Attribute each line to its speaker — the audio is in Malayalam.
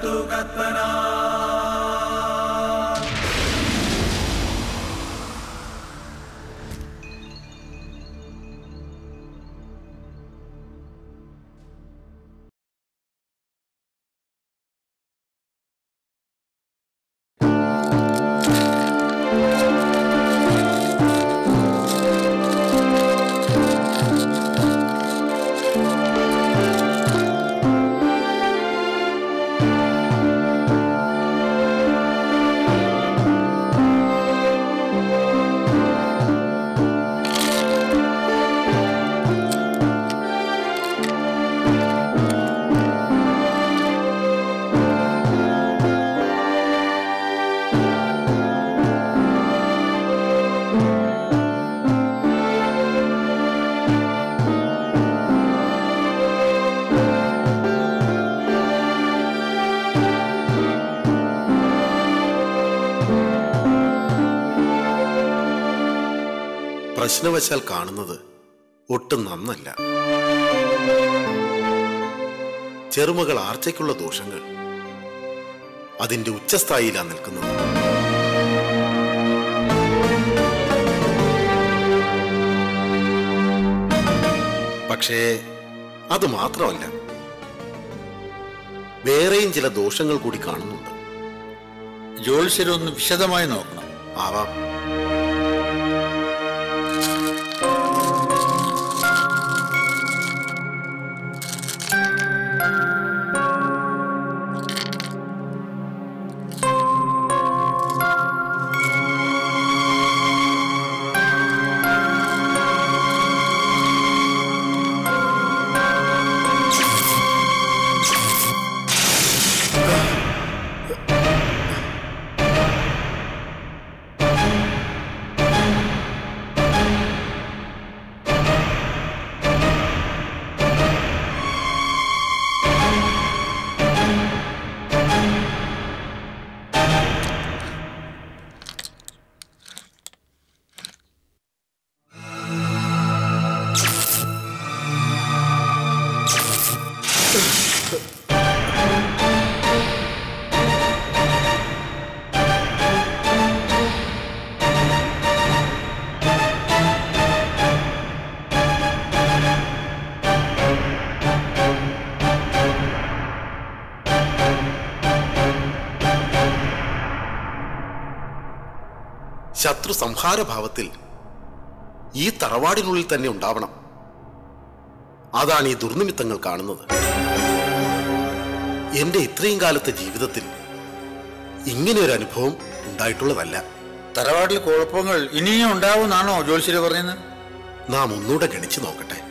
Speaker 1: പ്രശ്നവശാൽ കാണുന്നത് ഒട്ടും നന്നല്ല ചെറുമകൾ ആർച്ചയ്ക്കുള്ള ദോഷങ്ങൾ അതിന്റെ ഉച്ചസ്ഥായിലാണ് നിൽക്കുന്നത് പക്ഷേ അത് മാത്രമല്ല വേറെയും ചില ദോഷങ്ങൾ കൂടി കാണുന്നുണ്ട്
Speaker 2: ജ്യോത്സ്യരൊന്ന് വിശദമായി നോക്കണം
Speaker 1: ആവാം ശത്രു സംഹാരഭാവത്തിൽ ഈ തറവാടിനുള്ളിൽ തന്നെ ഉണ്ടാവണം അതാണ് ഈ ദുർനിമിത്തങ്ങൾ കാണുന്നത് എന്റെ ഇത്രയും കാലത്തെ ജീവിതത്തിൽ ഇങ്ങനെ ഒരു അനുഭവം ഉണ്ടായിട്ടുള്ളതല്ല
Speaker 2: തറവാട്ടിൽ കുഴപ്പങ്ങൾ ഇനിയും ഉണ്ടാവുമെന്നാണോ ജ്യോത്സ്യര് പറയുന്നത്
Speaker 1: നാം ഒന്നുകൂടെ ഗണിച്ചു നോക്കട്ടെ